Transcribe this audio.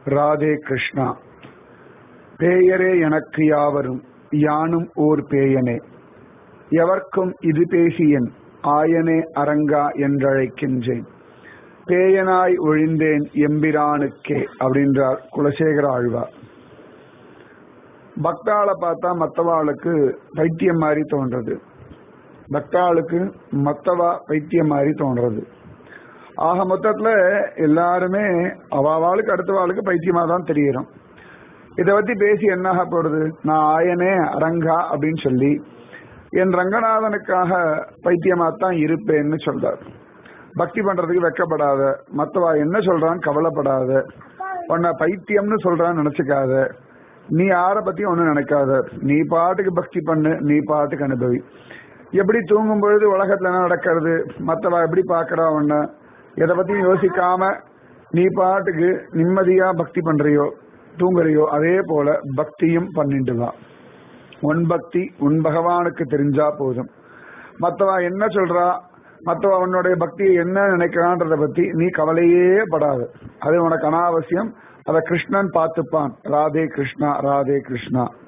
ராதே கிருஷ்ணா பேயரே எனக்கு யாவரும் யானும் ஓர் பேயனே எவர்க்கும் இது பேசியன் ஆயனே அரங்கா என்றழைக்கின்றேன் பேயனாய் ஒழிந்தேன் எம்பிரானுக்கே அப்படின்றார் குலசேகர ஆழ்வார் பக்தாளை பார்த்தா மத்தவாளுக்கு பைத்தியம் மாதிரி தோன்றது பக்தாளுக்கு மத்தவா பைத்தியம் மாதிரி தோன்றது ஆக மொத்தத்துல எல்லாருமே அவாவாளுக்கு அடுத்தவாளுக்கு பைத்தியமா தான் தெரியுறோம் இதை பத்தி பேசி என்னாக போறது நான் ஆயனே அரங்கா அப்படின்னு சொல்லி என் ரங்கநாதனுக்காக பைத்தியமாத்தான் இருப்பேன்னு சொல்றார் பக்தி பண்றதுக்கு வெக்கப்படாத மத்தவா என்ன சொல்றான் கவலைப்படாத உன்னை பைத்தியம்னு சொல்றான்னு நினைச்சுக்காத நீ யார பத்தியும் ஒன்னும் நினைக்காத நீ பாட்டுக்கு பக்தி பண்ணு நீ பாட்டுக்கு அனுபவி எப்படி தூங்கும் பொழுது உலகத்துல என்ன நடக்கிறது மத்தவா எப்படி பாக்குறா உன்ன எதை பத்தியும் யோசிக்காம நீ பாட்டுக்கு நிம்மதியா பக்தி பண்றியோ தூங்குறியோ அதே போல பக்தியும் பண்ணிட்டு வா உன் பக்தி உன் பகவானுக்கு தெரிஞ்சா போதும் மத்தவா என்ன சொல்றா மத்தவா உன்னுடைய பக்தியை என்ன நினைக்கிறான்றத பத்தி நீ கவலையே படாது அது உனக்கு அனாவசியம் அத கிருஷ்ணன் பார்த்துப்பான் ராதே கிருஷ்ணா ராதே கிருஷ்ணா